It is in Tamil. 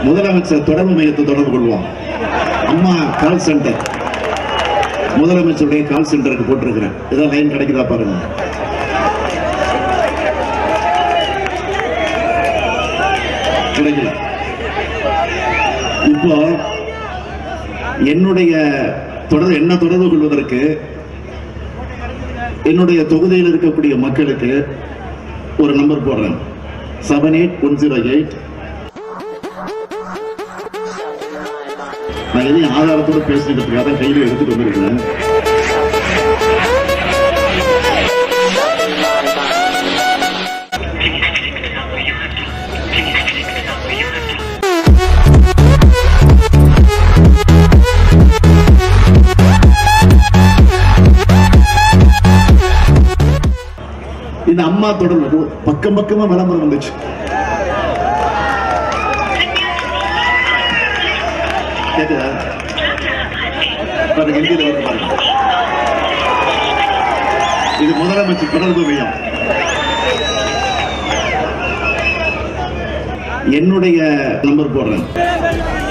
முதலமைச்சர் தொடர்பு மையத்தை தொடர்பு கொள்வோம் அம்மா கால் சென்டர் முதலமைச்சருடைய கால் சென்டருக்கு போட்டிருக்கிறேன் ஏதாவது லைன் கிடைக்குதா பாருங்க கிடைக்கல இப்போ என்னுடைய தொடர் என்ன தொடர்பு கொள்வதற்கு என்னுடைய தொகுதியில் இருக்கக்கூடிய மக்களுக்கு ஒரு நம்பர் போடுறேன் seven eight one zero eight நான் எதையும் ஆதாரத்தோட பேசுறதுக்காக தான் கையில எடுத்துட்டு வந்திருக்கிறேன் இந்த அம்மா தொடர்பு பக்கம் பக்கமா விளம்பரம் வந்துச்சு கேக்குதா பாருங்க இந்தியில வருது பாருங்க இது முதலமைச்சர் தொடர்பு மையம் என்னுடைய நம்பர் போடுறேன்